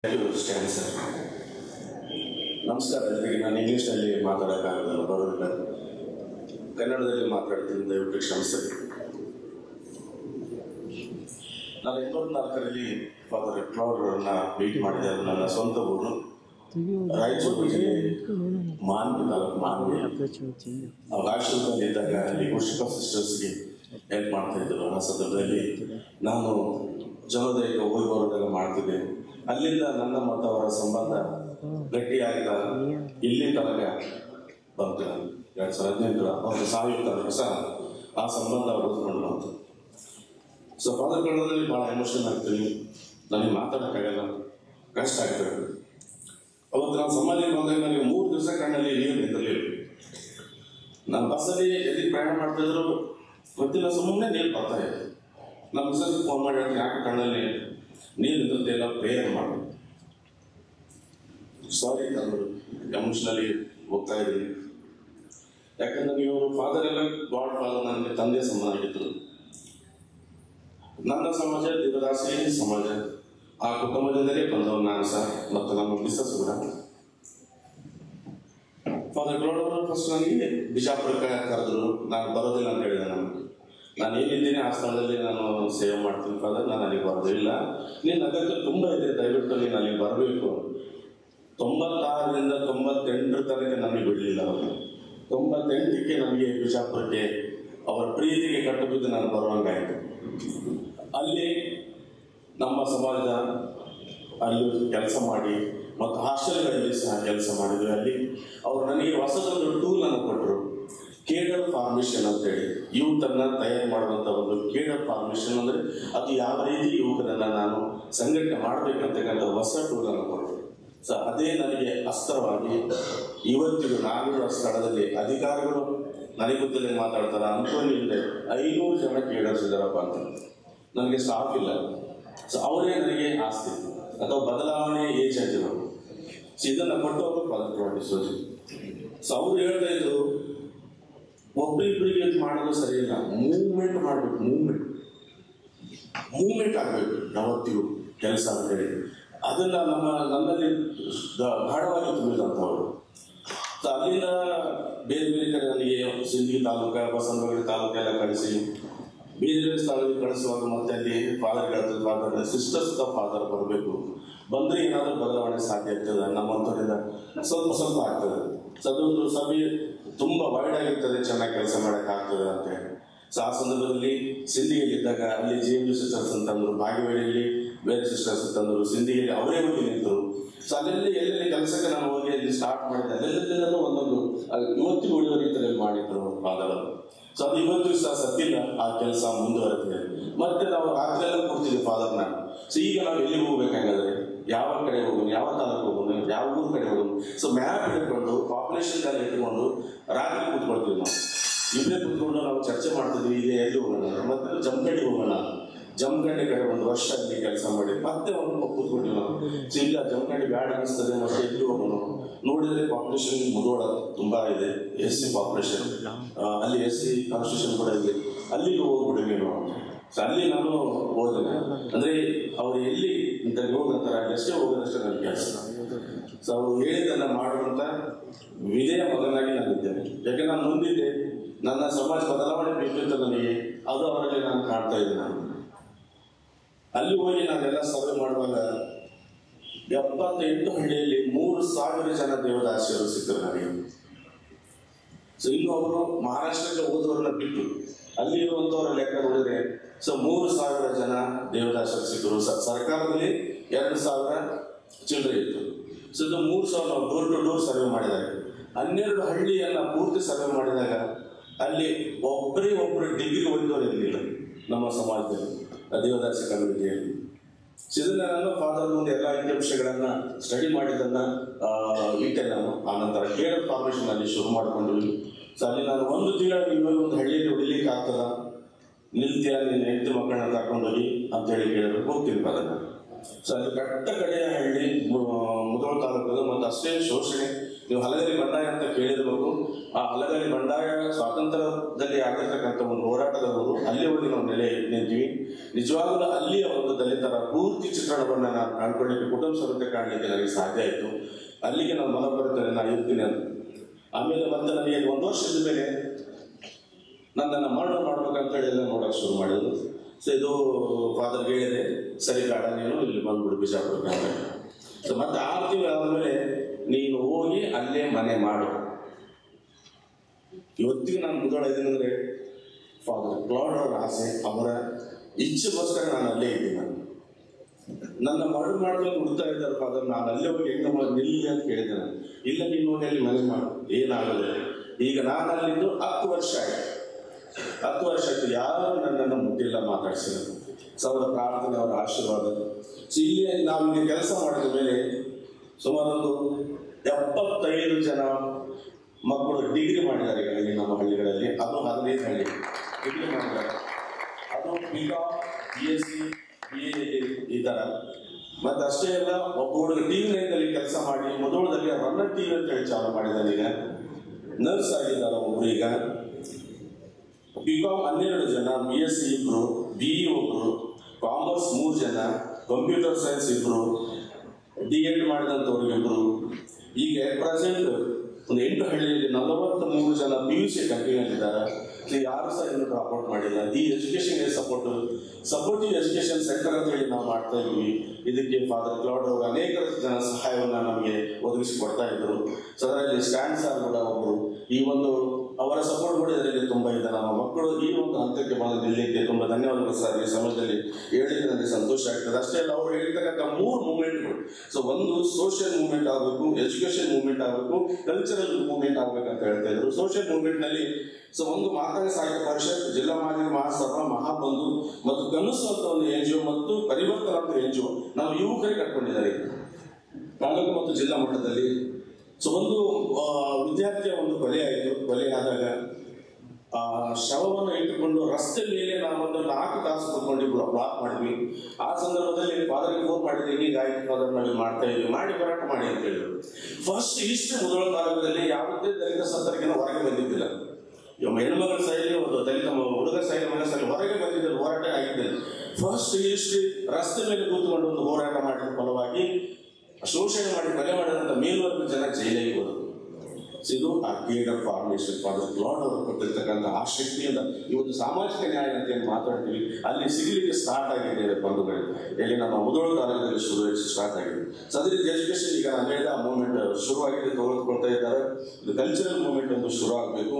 stand sir ನಮಸ್ಕಾರ ಎಲ್ಲರಿಗೆ ನಾನು ಇಂಗ್ಲೀಷ್ನಲ್ಲಿ ಮಾತಾಡೋಕ್ಕಾಗೋದಿಲ್ಲ ಬರೋದಿಲ್ಲ ಕನ್ನಡದಲ್ಲಿ ಮಾತಾಡ್ತೀನಿ ದಯವಿಟ್ಟು ಕ್ಷಮಿಸಿ ನಾನು ಎಂಬತ್ನಾಲ್ಕರಲ್ಲಿ ಫಾದರ್ ಎಕ್ಲೋರ್ನ ಭೇಟಿ ಮಾಡಿದೆ ಅದು ನನ್ನ ಸ್ವಂತ ಊರು ರಾಯಚೂರು ಜಿಲ್ಲೆ ಮಾನ್ವಿ ತಾಲೂಕು ಮಾನ್ವಿ ಅವ್ರ ಆಶ್ರಮದಲ್ಲಿ ಇದ್ದಾಗ ಅಲ್ಲಿ ವರ್ಷಿಪ ಸಿಸ್ಟರ್ಸ್ಗೆ ಹೆಲ್ಪ್ ಮಾಡ್ತಾ ಇದ್ರು ಆ ಸಂದರ್ಭದಲ್ಲಿ ನಾನು ಜನೋದಯಕ್ಕೆ ಹೋಗಿ ಬರೋದೆಲ್ಲ ಮಾಡ್ತಿದ್ದೆ ಅಲ್ಲಿಂದ ನನ್ನ ಮತ್ತು ಅವರ ಸಂಬಂಧ ಗಟ್ಟಿಯಾಗ್ತಾ ಇಲ್ಲಿ ತನಕ ಬಂತು ಎರಡ್ ಸಾವಿರದ ಹದಿನೆಂಟರ ಅವ್ರ ಸಾವಿರ ತನಕ ಸಹ ಆ ಸಂಬಂಧ ಅವರು ಉಳಿದುಕೊಂಡು ಬಂತು ಸೊ ಫಾದರ್ ಕನ್ನಡದಲ್ಲಿ ಭಾಳ ಎಮೋಷನ್ ಆಗ್ತೀನಿ ನನಗೆ ಮಾತಾಡೋಕ್ಕಾಗಲ್ಲ ಕಷ್ಟ ಆಗ್ತದೆ ಅವತ್ತು ನಾನು ಸಮಾಧಿಗೆ ಬಂದಾಗ ನನಗೆ ಮೂರು ದಿವಸ ಕಣ್ಣಲ್ಲಿ ನೀರು ನಿಂತಿರಲಿಲ್ಲ ನಾನು ಬಸ್ಸಲ್ಲಿ ಎಲ್ಲಿ ಪ್ರಯಾಣ ಮಾಡ್ತಿದ್ರು ಗೊತ್ತಿಲ್ಲ ಸುಮ್ಮನೆ ನೀರು ಬರ್ತಾ ಇದೆ ನಮ್ಮ ಮಿಸಸ್ ಫೋನ್ ಮಾಡಿ ಹೇಳ್ತೀನಿ, ಯಾಕೆ ಕಣ್ಣಲ್ಲಿ ನೀರು ನಿಂತಿರುತ್ತೆ ಎಲ್ಲ ಪ್ರೇಯರ್ ಮಾಡಿ ಸಾರಿ ನಾನು ಎಮೋಷನಲಿ ಹೋಗ್ತಾ ಇದ್ದೀನಿ ಯಾಕಂದ್ರೆ ನೀವು ಫಾದರ್ ಎಲ್ಲ ಗಾಡ್ ಫಾದರ್ ನನಗೆ ತಂದೆ ಸಮಾನ ಆಗಿದ್ರು ನನ್ನ ಸಮಾಜ ದೇವದಾಸಿ ಸಮಾಜ ಆ ಕುಟುಂಬದಿಂದಲೇ ಬಂದವರು ನಾನು ಸಹ ಮತ್ತು ನಮ್ಮ ಮಿಸ್ಸಸ್ ಕೂಡ ಫಾದರ್ ಗ್ಲೋಡವರು ಫಸ್ಟ್ ನನಗೆ ಬಿಜಾಪುರಕ್ಕೆ ಕರೆದ್ರು ನಾನು ಬರೋದಿಲ್ಲ ಅಂತ ಹೇಳಿದೆ ನಾನು ನಾನು ಏನಿದ್ದೀನಿ ಆ ಸ್ಥಳದಲ್ಲಿ ನಾನು ಸೇವೆ ಮಾಡ್ತೀನಿ ಫಾದರ್ ನಾನು ಅಲ್ಲಿಗೆ ಬರೋದಿಲ್ಲ ನೀನು ಅಗತ್ಯ ತುಂಬ ಇದೆ ದಯವಿಟ್ಟು ನೀನು ಅಲ್ಲಿಗೆ ಬರಬೇಕು ತೊಂಬತ್ತಾರರಿಂದ ತೊಂಬತ್ತೆಂಟರ ತನಕ ನನಗೆ ಬಿಡಲಿಲ್ಲ ಅವರು ತೊಂಬತ್ತೆಂಟಕ್ಕೆ ನನಗೆ ಬಿಜಾಪುರಕ್ಕೆ ಅವರ ಪ್ರೀತಿಗೆ ಕಟ್ಟು ಬಿದ್ದು ನಾನು ಬರುವಂಗಾಯಿತು ಅಲ್ಲಿ ನಮ್ಮ ಸಮಾಜದ ಅಲ್ಲಿ ಕೆಲಸ ಮಾಡಿ ಮತ್ತು ಹಾಸ್ಟೆಲ್ಗಳಲ್ಲಿ ಸಹ ಕೆಲಸ ಮಾಡಿದ್ವಿ ಅಲ್ಲಿ ಅವರು ನನಗೆ ಹೊಸದೊಂದು ಟೂಲ್ ಅನ್ನು ಕೊಟ್ಟರು ಕೇಡರ್ ಫಾರ್ಮೇಷನ್ ಅಂತೇಳಿ ಯೂತನ್ನ ತಯಾರು ಮಾಡುವಂಥ ಒಂದು ಕೇಡರ್ ಫಾರ್ಮೇಷನ್ ಅಂದರೆ ಅದು ಯಾವ ರೀತಿ ಯುವಕರನ್ನ ನಾನು ಸಂಘಟನೆ ಮಾಡಬೇಕಂತಕ್ಕಂಥ ಹೊಸ ಟೂಲ್ ಅನ್ನು ಕೊಟ್ಟರು ಸೊ ಅದೇ ನನಗೆ ಅಸ್ತ್ರವಾಗಿ ಇವತ್ತಿಗೂ ನಾವಿರುವ ಸ್ಥಳದಲ್ಲಿ ಅಧಿಕಾರಿಗಳು ನನಗೆ ಗೊತ್ತಿಲ್ಲ ಮಾತಾಡ್ತಾರೆ ಅಂಥವ್ರು ಇಲ್ಲದೆ ಐನೂರು ಜನ ಕೇಡರ್ಸ್ ಇದ್ದಾರಪ್ಪ ಅಂತ ನನಗೆ ಸ್ಟಾಫ್ ಇಲ್ಲ ಸೊ ಅವರೇ ನನಗೆ ಆಸ್ತಿ ಅಥವಾ ಬದಲಾವಣೆ ಏಜೆಂಟ್ ಇರೋರು ಸೊ ಇದನ್ನ ಕೊಟ್ಟವರು ಫಾದರ್ ಡಿಸೋಜಿ ಸೊ ಅವ್ರು ಹೇಳ್ತಾ ಇದ್ರು ಒಬ್ರಿಬ್ರಿಗೆ ಇದು ಮಾಡೋದು ಸರಿ ಇಲ್ಲ ಮೂವ್ಮೆಂಟ್ ಮಾಡಬೇಕು ಮೂವ್ಮೆಂಟ್ ಮೂವ್ಮೆಂಟ್ ಆಗಬೇಕು ಯಾವತ್ತಿಗೂ ಕೆಲಸ ಅಂತೇಳಿ ಅದನ್ನ ನಮ್ಮ ನನ್ನಲ್ಲಿ ಗ- ಗಾಢವಾಗಿ ತುಂಬಿದಂಥವ್ರು ಸೊ ಅಲ್ಲಿಂದ ಬೇರೆ ಬೇರೆ ಕಡೆ ನನಗೆ ಸಿಂದಗಿ ತಾಲೂಕ ಬಸವನಗುಡಿ ತಾಲೂಕು ಎಲ್ಲ ಕಳಿಸಿ ಬೇರೆ ಬೇರೆ ಸ್ಥಳಗಳಿಗೆ ಕಳಿಸುವಾಗ ಮತ್ತೆ ಅಲ್ಲಿ ಫಾದರ್ ಹೇಳ್ತದೆ ಫಾದರ್ ಸಿಸ್ಟರ್ಸ್ ಫಾದರ್ ಬರಬೇಕು ಬಂದ್ರೆ ಏನಾದರೂ ಬದಲಾವಣೆ ಸಾಧ್ಯ ಆಗ್ತದೆ ನಮ್ಮಂಥವ್ರಿಂದ ಸ್ವಲ್ಪ ಸ್ವಲ್ಪ ಆಗ್ತದೆ ಸೊ ಅದೊಂದು ಸಭೆ ತುಂಬಾ ವೈಡ್ ಆಗಿರ್ತದೆ ಚೆನ್ನಾಗಿ ಕೆಲಸ ಮಾಡಕ್ ಆಗ್ತದೆ ಅಂತ ಹೇಳಿ ಸೊ ಆ ಸಂದರ್ಭದಲ್ಲಿ ಸಿಂಧಿಯಲ್ಲಿದ್ದಾಗ ಅಲ್ಲಿ ಜಿ ಎಂ ಸಿಸ್ಟರ್ಸ್ ಅಂತಂದ್ರು ಬಾಗೇವಾಡಿಯಲ್ಲಿ ಬೇರೆ ಸಿಸ್ಟರ್ಸ್ ಅಂತಂದ್ರು ಸಿಂಧಿಯಲ್ಲಿ ಅವರೇ ಹೋಗಿ ನಿಂತರು ಸೊ ಅಲ್ಲೆಲ್ಲಿ ಎಲ್ಲೆಲ್ಲಿ ಕೆಲಸಕ್ಕೆ ನಾನು ಹೋಗಿ ಅಲ್ಲಿ ಸ್ಟಾರ್ಟ್ ಮಾಡಿದೆ ಅಲ್ಲೆಲ್ಲೆಲ್ಲೂ ಒಂದೊಂದು ಅದು ಇವತ್ತಿಗೂ ಉಳಿಯುವ ರೀತಿಯಲ್ಲಿ ಮಾಡಿದ್ರು ಫಾದರ್ ಸೊ ಅದು ಇವತ್ತು ಸಹ ಸತ್ತಿಲ್ಲ ಆ ಕೆಲಸ ಮುಂದುವರೆದಿದೆ ಮತ್ತೆ ನಾವು ರಾತ್ರಿ ಎಲ್ಲ ಕೂರ್ತಿದ್ವಿ ಫಾದರ್ನ ಸೊ ಈಗ ನಾವು ಎಲ್ಲಿಗೆ ಹೋಗ್ಬೇಕಾಗಾದ್ರೆ ಯಾವ ಕಡೆ ಹೋಗೋಣ ಯಾವ ತಾಲೂಕು ಹೋಗೋಣ ಯಾವ ಊರ್ ಕಡೆ ಹೋಗೋಣ ಸೊ ಮ್ಯಾಪ್ ಹಿಡ್ಕೊಂಡು ಪಾಪ್ಯುಲೇಷನ್ ಅಲ್ಲಿ ಇಟ್ಕೊಂಡು ರಾತ್ರಿ ಕೂತ್ಕೊಳ್ತೀವಿ ನಾವು ಇಬ್ಬರೇ ಕೂತ್ಕೊಂಡು ನಾವು ಚರ್ಚೆ ಮಾಡ್ತಿದ್ವಿ ಈಗ ಎಲ್ಲಿ ಹೋಗೋಣ ಮತ್ತೆ ಜಮಖಂಡಿಗೆ ಹೋಗೋಣ ಜಮಖಂಡಿ ಕಡೆ ಒಂದು ವರ್ಷ ಅಲ್ಲಿ ಕೆಲಸ ಮಾಡಿ ಮತ್ತೆ ಒಂದು ಕೂತ್ಕೊಂಡ್ವಿ ನಾವು ಸೊ ಇಲ್ಲ ಜಮಖಂಡಿ ಬ್ಯಾಡ್ ಅನಿಸ್ತದೆ ಮತ್ತೆ ಎಲ್ಲಿ ಹೋಗೋಣ ನೋಡಿದ್ರೆ ಪಾಪ್ಯುಲೇಷನ್ ಮುಧೋಳ ತುಂಬಾ ಇದೆ ಎಸ್ ಸಿ ಪಾಪ್ಯುಲೇಷನ್ ಅಲ್ಲಿ ಎಸ್ ಸಿ ಕಾನ್ಸ್ಟಿಟ್ಯೂಷನ್ ಕೂಡ ಇದೆ ಅಲ್ಲಿಗೆ ಹೋಗ್ಬಿಡಿವಿ ನಾವು ಸೊ ಅಲ್ಲಿ ನಾನು ಹೋದೆ ಅಂದ್ರೆ ಅವ್ರು ಎಲ್ಲಿ ಇಂತ ಹೋಗಂತಾರೆ ಅಷ್ಟೇ ಹೋಗೋದಷ್ಟೇ ನನ್ನ ಕೆಲಸ ಸೊ ಅವ್ರು ಹೇಳಿದ್ದನ್ನ ಮಾಡುವಂತ ವಿಜಯ ಮಗನಾಗಿ ನಾನಿದ್ದೇನೆ ಯಾಕೆ ನಾನು ಮುಂದಿದ್ದೆ ನನ್ನ ಸಮಾಜ ಬದಲಾವಣೆ ಬೇಕಿತ್ತು ನನಗೆ ಅದು ಅವರಲ್ಲಿ ನಾನು ಕಾಣ್ತಾ ಇದ್ದೆ ನಾನು ಅಲ್ಲಿ ಹೋಗಿ ನಾನೆಲ್ಲ ಸರ್ವೆ ಮಾಡುವಾಗ ಎಪ್ಪತ್ತೆಂಟು ಹಳ್ಳಿಯಲ್ಲಿ ಮೂರು ಸಾವಿರ ಜನ ದೇವದಾಸಿಯರು ಸಿಕ್ಕರು ನನಗೆ ಸೊ ಇನ್ನು ಅವರು ಮಹಾರಾಷ್ಟ್ರಕ್ಕೆ ಹೋದವ್ರನ್ನ ಬಿಟ್ಟು ಅಲ್ಲಿ ಇರುವಂತವರ ಲೆಕ್ಕ ನೋಡಿದ್ರೆ ಸೊ ಮೂರು ಸಾವಿರ ಜನ ದೇವದಾಸರು ಸಿಕ್ಕರು ಸ- ಸರ್ಕಾರದಲ್ಲಿ ಎರಡು ಸಾವಿರ ಚಿಲ್ಲರೆ ಇತ್ತು ಸೊ ಇದು ಮೂರು ಸಾವಿರ ನಾವು ಡೋರ್ ಟು ಡೋರ್ ಸರ್ವೆ ಮಾಡಿದಾಗ ಹನ್ನೆರಡು ಹಳ್ಳಿಯನ್ನ ಪೂರ್ತಿ ಸರ್ವೆ ಮಾಡಿದಾಗ ಅಲ್ಲಿ ಒಬ್ಬರೇ ಒಬ್ಬರು ಡಿಗ್ರಿ ಓದಿದವರು ಇರಲಿಲ್ಲ ನಮ್ಮ ಸಮಾಜದಲ್ಲಿ ಆ ದೇವದಾಸಿ ಕಮ್ಯುನಿಟಿಯಲ್ಲಿ ಸೊ ಇದನ್ನ ನಾನು ಫಾದರ್ ಮುಂದೆ ಎಲ್ಲ ಅಂಕಿಅಂಶಗಳನ್ನ ಸ್ಟಡಿ ಮಾಡಿದ್ದನ್ನ ಆ, ಇಟ್ಟೆ ನಾನು ಆನಂತರ ಕೇರಳ ಫಾರ್ಮೇಶನ್ ಅಲ್ಲಿ ಶುರು ಮಾಡ್ಕೊಂಡ್ವಿ ಸೊ ಅಲ್ಲಿ ನಾನು ಒಂದು ತಿಂಗಳ ಇವಾಗ ಒಂದು ಹಳ್ಳಿಯಲ್ಲಿ ಹೊಡಿಲಿಕ್ಕೆ ಆಗ್ತದ ನಿಲ್ತೀಯ ನಿನ್ನ ಹೆಂಡತಿ ಮಕ್ಕಳನ್ನ ಕರ್ಕೊಂಡು ಹೋಗಿ ಅಂತ ಹೇಳಿ ಕೇಳಿದ್ರು ಹೋಗ್ತೀನಿ ಫಾದರ್ ಸೊ ಅಲ್ಲಿ ಕಟ್ಟ ಕಡೆಯ ಹಳ್ಳಿ ಮು- ಮುಧೋಳ ತಾಲೂಕದು ಮತ್ತು ಆ ಅಷ್ಟೇ ಶೋಷಣೆ ನೀವು ಹಲಗಲಿ ಬಂಡಾಯ ಅಂತ ಕೇಳಿರ್ಬೇಕು ಆ ಹಲಗಲಿ ಬಂಡಾಯ ಸ್ವಾತಂತ್ರ್ಯದಲ್ಲಿ ಆಗಿರ್ತಕ್ಕಂಥ ಒಂದು ಹೋರಾಟದ ಊರು ಅಲ್ಲಿವರೆಗೆ ನಾವು ನೆಲೆ ನಿಂತೀವಿ ನಿಜವಾಗಲೂ ಅಲ್ಲಿಯ ಒಂದು ದಲಿತರ ಪೂರ್ತಿ ಚಿತ್ರಣವನ್ನು ನಾನು ಕಾಣ್ಕೊಳ್ಳಿಕ್ಕೆ ಕುಟುಂಬ ಸಮೇತ ಕಾಣಲಿಕ್ಕೆ ನನಗೆ ಸಾಧ್ಯ ಆಯಿತು ಅಲ್ಲಿಗೆ ನಾವು ಮನ ಬರುತ್ತೇನೆ ನಾನು ಇರ್ತೀನಿ ಅಂತ ಆಮೇಲೆ ಮತ್ತೆ ನನಗೆ ಒಂದು ವರ್ಷದ ಮೇಲೆ ನನ್ನನ್ನು ಮರಣ ಮಾಡ್ಬೇಕಂತೇಳಿ ಎಲ್ಲ ನೋಡೋಕೆ ಶುರು ಮಾಡಿದ್ರು ಸೊ ಇದು ಫಾದರ್ಗೆ ಹೇಳಿದೆ ಸರಿ ಬೇಡ ನೀನು ಇಲ್ಲಿ ಬಂದ್ಬಿಡು ಬಿಜಾಪುರಕ್ಕೆ ಅಂತ ಸೊ ಮತ್ತೆ ಆರು ತಿಂಗಳು ಆದಮೇಲೆ ನೀನು ಹೋಗಿ ಅಲ್ಲೇ ಮನೆ ಮಾಡು ಇವತ್ತಿಗೆ ನಾನು ಮುದೋಳ ಇದ್ದೀನಿ ಅಂದರೆ ಫಾದರ್ ಕ್ಲಾಡ್ ಅವರ ಆಸೆ ಅವರ ಇಚ್ಛೆಗೋಸ್ಕರ ನಾನು ಅಲ್ಲೇ ಇದ್ದೀನಿ ನಾನು ನನ್ನ ಮರಳು ಮಾಡ್ಕೊಂಡು ಹುಡ್ತಾ ಇದ್ದಾರೆ ಫಾದರ್ ನಾನು ಅಲ್ಲೇ ಹೋಗಿ ಹೆಂಗ ನಿಲ್ಲಿ ಅಂತ ಕೇಳಿದೆ ನಾನು ಇಲ್ಲ ನೀನು ಹೋಗಿ ಅಲ್ಲಿ ಮನೆ ಮಾಡು ಏನಾಗಲ್ಲ ಈಗ ನಾನು ಅಲ್ಲಿದ್ದು ಹತ್ತು ವರ್ಷ ಆಯ್ತು ಹತ್ತು ವರ್ಷ ಆಯ್ತು ಯಾರು ನನ್ನನ್ನು ಮುಟ್ಟಿಲ್ಲ ಮಾತಾಡ್ಸಿಲ್ಲ ಸೊ ಅವರ ಪ್ರಾರ್ಥನೆ ಅವರ ಆಶೀರ್ವಾದ ಸೊ ಇಲ್ಲಿ ನಾವು ಇಲ್ಲಿ ಕೆಲಸ ಮಾಡಿದ ಮೇಲೆ ಸುಮಾರೊಂದು ಎಪ್ಪತ್ತೈದು ಜನ ಮಕ್ಕಳು ಡಿಗ್ರಿ ಮಾಡಿದ್ದಾರೆ ಈಗ ಇಲ್ಲಿ ನಮ್ಮ ಹಳ್ಳಿಗಳಲ್ಲಿ ಅದು ಹದಿನೈದು ಹಳ್ಳಿ ಡಿಗ್ರಿ ಮಾಡಿದ್ದಾರೆ ಅದು B com B S C B A ಈ ಥರ ಮತ್ತೆ ಅಷ್ಟೇ ಅಲ್ಲ ಒಬ್ಬ ಹುಡುಗ ಟಿ ವಿ ನೈನಲ್ಲಿ ಕೆಲಸ ಮಾಡಿ ಮೊದಲದಲ್ಲಿ ರನ್ನರ್ ಟಿ ವಿ ಅಂತ ಹೇಳಿ ಚಾಲು ಮಾಡಿದ್ದಾನೆ ಈಗ ನರ್ಸ್ ಆಗಿದ್ದಾರೆ ಒಬ್ರು ಈಗ ಬಿ ಕಾಮ್ ಹನ್ನೆರಡು ಜನ ಬಿ ಎಸ್ ಸಿ ಇಬ್ರು ಬಿ ಇ ಒಬ್ರು ಕಾಮರ್ಸ್ ಮೂರು ಜನ ಕಂಪ್ಯೂಟರ್ ಸೈನ್ಸ್ ಇಬ್ರು ಡಿ ಎಡ್ ಮಾಡಿದಂಥವ್ರು ಇಬ್ರು ಈಗ ಪ್ರೆಸೆಂಟ್ ಒಂದು ಎಂಟು ಹಳ್ಳಿಯಲ್ಲಿ ನಲವತ್ತ್ ಮೂರು ಜನ ಪಿ ಯು ಸಿ ಕಂಟಿನ್ಯೂ ಇದ್ದಾರೆ ಸೊ ಯಾರು ಸಹ ಇನ್ನು ಡ್ರಾಪ್ ಔಟ್ ಮಾಡಿಲ್ಲ ಈ education support supportive education centre ಅಂತ ಹೇಳಿ ನಾವು ಮಾಡ್ತಾ ಇದ್ವಿ ಇದಕ್ಕೆ ಫಾದರ್ ಕ್ಲೌಡ್ ಅವರು ಅನೇಕ ಜನ ಸಹಾಯವನ್ನು ನಮಗೆ ಒದಗಿಸಿಕೊಡ್ತಾ ಇದ್ರು ಸೊ ಅದರಲ್ಲಿ ಸ್ಟ್ಯಾಂಡ್ ಸಾರ್ ಕೂಡ ಒಬ್ಬರು ಈ ಒಂದು ಅವರ ಸಪೋರ್ಟ್ ಕೂಡ ಇದರಲ್ಲಿ ತುಂಬ ಇದೆ ನಮ್ಮ ಮಕ್ಕಳು ಈ ಒಂದು ಹಂತಕ್ಕೆ ಬಂದು ನಿಲ್ಲಲಿಕ್ಕೆ ತುಂಬ ಧನ್ಯವಾದಗಳು ಸರ್ ಈ ಸಮಯದಲ್ಲಿ ಹೇಳಿದ್ರೆ ನನಗೆ ಸಂತೋಷ ಆಗ್ತದೆ ಅಷ್ಟೇ ಅಲ್ಲ ಅವ್ರು ಹೇಳಿರ್ತಕ್ಕಂಥ ಮೂರು ಮೂವ್ಮೆಂಟ್ಗಳು ಸೊ ಒಂದು ಸೋಷಿಯಲ್ ಮೂವ್ಮೆಂಟ್ ಆಗಬೇಕು ಎಜುಕೇಶನ್ ಮೂವ್ಮೆಂಟ್ ಆಗಬೇಕು ಕಲ್ಚರಲ್ ಮೂವ್ಮೆಂಟ್ ಆಗಬೇಕು ಅಂತ ಹೇಳ್ತಾ ಇದ್ರು ಸೋಷಿಯಲ್ ಮೂವ್ಮೆಂಟ್ ನಲ್ಲಿ ಸೊ ಒಂದು ಮಾತೃ ಸಾಹಿತ್ಯ ಪರಿಷತ್ ಜಿಲ್ಲಾ ಮಾಧ್ಯಮ ಮಹಾಸಭಾ ಮಹಾಬಂಧು ಮತ್ತು ಕನಸು ಅಂತ ಒಂದು ಎನ್ ಜಿ ಒ ಮತ್ತು ಪರಿವರ್ತನ ಅಂತ ಎನ್ ಜಿ ಒ ನಾವು ಯುವಕರಿಗೆ ಕಟ್ಕೊಂಡಿದ್ದಾರೆ ತಾಲೂಕು ಮತ್ತು ಜಿಲ್ಲಾ ಮಟ್ಟದಲ್ಲಿ ಸೊ ಒಂದು ಆ, ವಿದ್ಯಾರ್ಥಿಯ ಒಂದು ಕೊಲೆ ಆಯಿತು ಕೊಲೆ ಆದಾಗ ಆ ಶವವನ್ನು ಇಟ್ಟುಕೊಂಡು ರಸ್ತೆ ಮೇಲೆ ನಾವೊಂದು ನಾಲ್ಕು ತಾಸು ಕುತ್ಕೊಂಡು ಬ್ಲಾಕ್ ಮಾಡಿದ್ವಿ ಆ ಸಂದರ್ಭದಲ್ಲಿ ಫಾದರ್ಗೆ ಫೋನ್ ಮಾಡಿದ್ವಿ ಈಗ ಆಯ್ತು ಫಾದರ್ ನಾವು ಮಾಡ್ತಾ ಇದ್ವಿ ಮಾಡಿ ಹೋರಾಟ ಮಾಡಿ ಅಂತ ಹೇಳಿದ್ರು ಫಸ್ಟ್ ಇಷ್ಟು ಮೊದಲ ತಾಲೂಕಲ್ಲಿ ಯಾವುದೇ ದಲಿತ ಸತ್ತರಿಗಿನ ಹೊರಗೆ ಬಂದಿದ್ದಿಲ್ಲ ಇವಾಗ ಹೆಣ್ಮಗಳ ಸೈಲಿ ಒಂದು ದಲಿತ ಮ- ಹುಡುಗ ಸೈಲಿ ಮಗ ಸೈಲಿ ಹೊರಗೆ ಬಂದಿದ್ದಲ್ಲಿ ಹೋರಾಟ ಆಗಿದ್ದಿಲ್ಲ ಫಸ್ಟ್ ಇಷ್ಟು ರಸ್ತೆ ಮೇಲೆ ಕೂತ್ಕೊಂಡು ಒಂದು ಹೋರಾಟ ಮಾಡಿದ ಫಲವಾಗಿ ಶೋಷಣೆ ಮಾಡಿ ಕೊಲೆ ಮಾಡಿದಂಥ ಮೇಲ್ವರ್ಗ ಜನ ಜೈಲಿಗೆ ಹೋದರು ಸೊ ಇದು ಆ gate of formation father lord ಅವರು ಕೊಟ್ಟಿರ್ತಕ್ಕಂಥ ಆ ಶಕ್ತಿಯಿಂದ ಈ ಒಂದು ಸಾಮಾಜಿಕ ನ್ಯಾಯ ಅಂತ ಏನು ಮಾತಾಡ್ತೀವಿ ಅಲ್ಲಿ ಸಿಗಲಿಕ್ಕೆ ಸ್ಟಾರ್ಟ್ ಆಗಿದೆ ಬಂಧುಗಳು ಇಲ್ಲಿ ನಮ್ಮ ಮುದೋಳ ತಾಲೂಕಿನಲ್ಲಿ ಶುರು ಸ್ಟಾರ್ಟ್ ಆಗಿದೆ ಸೊ ಅದೇ ರೀತಿ ಎಜುಕೇಶನ್ ಈಗ ನಾನು ಹೇಳಿದ ಆ ಮೂವ್ಮೆಂಟ್ ಶುರುವಾಗಿದೆ ತೆಗೆದುಕೊಳ್ತಾ ಇದ್ದಾರೆ ಇದು ಕಲ್ಚರಲ್ ಮೂವ್ಮೆಂಟ್ ಒಂದು ಶುರು ಆಗಬೇಕು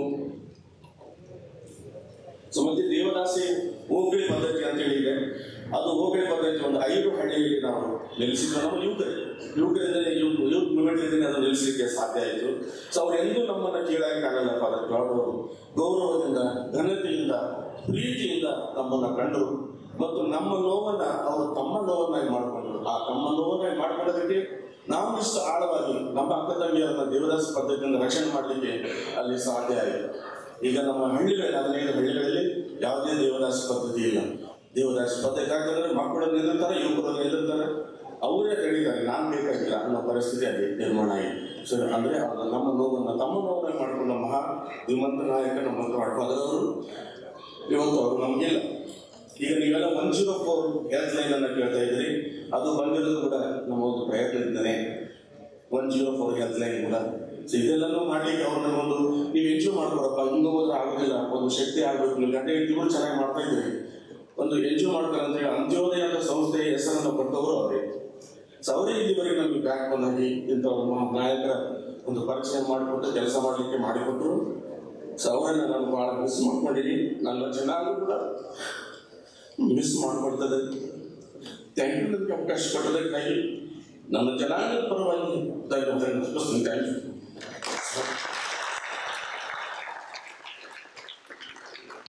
ಸೊ ಮತ್ತೆ ದೇವದಾಸಿ ಹೋಗಳಿ ಪದ್ಧತಿ ಅಂತ ಹೇಳಿ ಇದೆ ಅದು ಹೋಗಳಿ ಪದ್ಧತಿ ಒಂದು ಐದು ಹಳ್ಳಿಯಲ್ಲಿ ನಾವು ನಿಲ್ಲಿಸಿದ್ರು ನಾವು ಯುವಕರೇ ಯುವಕರಿಂದ ಯುವಕ್ ಯೂತ್ ಮೂವ್ಮೆಂಟ್ ಅದು ನಿಲ್ಲಿಸಲಿಕ್ಕೆ ಸಾಧ್ಯ ಆಯಿತು ಸೊ ಅವ್ರು ಎಂದೂ ನಮ್ಮನ್ನ ಕೀಳಾಗಿ ಕಾಣಲ್ಲ ಫಾದರ್ ಕ್ಲಾಡ್ ಅವರು ಗೌರವದಿಂದ ಘನತೆಯಿಂದ ಪ್ರೀತಿಯಿಂದ ನಮ್ಮನ್ನ ಕಂಡರು ಮತ್ತು ನಮ್ಮ ನೋವನ್ನ ಅವರು ತಮ್ಮ ನೋವನ್ನಾಗಿ ಮಾಡಿಕೊಂಡ್ರು ಆ ತಮ್ಮ ನೋವನ್ನಾಗಿ ಮಾಡ್ಕೊಳ್ಳೋದಕ್ಕೆ ನಾವು ಇಷ್ಟು ಆಳವಾಗಿ ನಮ್ಮ ಅಕ್ಕ ತಂಗಿಯರನ್ನ ದೇವದಾಸ ಪದ್ಧತಿಯಿಂದ ರಕ್ಷಣೆ ಮಾಡಲಿಕ್ಕೆ ಅಲ್ಲಿ ಸಾಧ್ಯ ಆಯಿತು ಈಗ ನಮ್ಮ ಹಳ್ಳಿಗಳಲ್ಲಿ ಹದಿನೈದು ಹಳ್ಳಿಗಳಲ್ಲಿ ಯಾವುದೇ ದೇವದಾಸ ಪದ್ಧತಿ ಇಲ್ಲ ದೇವದಾಸ ಪದ್ಧತಿ ಆಗ್ತಂದ್ರೆ ಮಕ್ಕಳು ನಿಲ್ಲಿರ್ತಾರೆ ಯುವಕರು ನಿಲ್ಲಿರ್ತಾರೆ ಅವರೇ ತಡೀತಾರೆ ನಾನು ಬೇಕಾಗಿಲ್ಲ ಅನ್ನೋ ಪರಿಸ್ಥಿತಿ ಅಲ್ಲಿ ನಿರ್ಮಾಣ ಆಗಿದೆ ಸೊ ಅಂದ್ರೆ ಅದು ನಮ್ಮ ನೋವನ್ನು ತಮ್ಮ ನೋವನ್ನು ಮಾಡಿಕೊಂಡ ಮಹಾ ಧೀಮಂತ ನಾಯಕ ನಮ್ಮ ಅವರು ಇವತ್ತು ಅವರು ನಮಗಿಲ್ಲ ಈಗ ನೀವೆಲ್ಲ one zero four health line ಅನ್ನ ಕೇಳ್ತಾ ಇದ್ರಿ ಅದು ಬಂದಿರೋದು ಕೂಡ ನಮ್ಮ ಒಂದು ಪ್ರಯತ್ನದಿಂದನೇ one zero four health line ಕೂಡ ಸೊ ಇದೆಲ್ಲನೂ ಮಾಡ್ಲಿಕ್ಕೆ ಅವ್ರನ್ನ ಒಂದು ನೀವು ಎಂಜಾಯ್ ಮಾಡ್ಕೊಳಪ್ಪ ಹಿಂಗೆ ಹೋದ್ರೆ ಆಗೋದಿಲ್ಲ ಒಂದು ಶಕ್ತಿ ಆಗ್ಬೇಕು ನೀವು ಗಂಟೆ ಇಟ್ಟಿಗಳು ಚೆನ್ನಾಗಿ ಮಾಡ್ತಾ ಇದ್ರಿ ಒಂದು ಎಂಜಾಯ್ ಮಾಡ್ತಾರೆ ಅಂತ ಹೇಳಿ ಅಂತ್ಯೋದಯ ಅಂತ ಸಂಸ್ಥೆಯ ಹೆಸರನ್ನು ಕೊಟ್ಟವರು ಅವರೇ ಸೊ ಅವರೇ ಇಲ್ಲಿವರೆಗೆ ನಮಗೆ ಬ್ಯಾಕ್ ಬಂದಾಗಿ ಇಂಥವ್ರ ಮಹಾ ನಾಯಕರ ಒಂದು ಪರಿಚಯ ಮಾಡಿಕೊಟ್ಟು ಕೆಲಸ ಮಾಡಲಿಕ್ಕೆ ಮಾಡಿಕೊಟ್ರು ಸೊ ಅವರನ್ನ ನಾನು ಬಹಳ ಮಿಸ್ ಮಾಡ್ಕೊಂಡಿದ್ದೀನಿ ನನ್ನ ಚೆನ್ನಾಗೂ ಕೂಡ ಮಿಸ್ ಮಾಡ್ಕೊಳ್ತದೆ ಥ್ಯಾಂಕ್ ಯು ನನಗೆ ಅವಕಾಶ ಕೊಟ್ಟದಕ್ಕಾಗಿ ನನ್ನ ಜನಾಂಗದ ಪರವಾಗಿ ಥ್ಯಾಂಕ್ ಯು ಥ್ಯಾಂಕ್ ಯು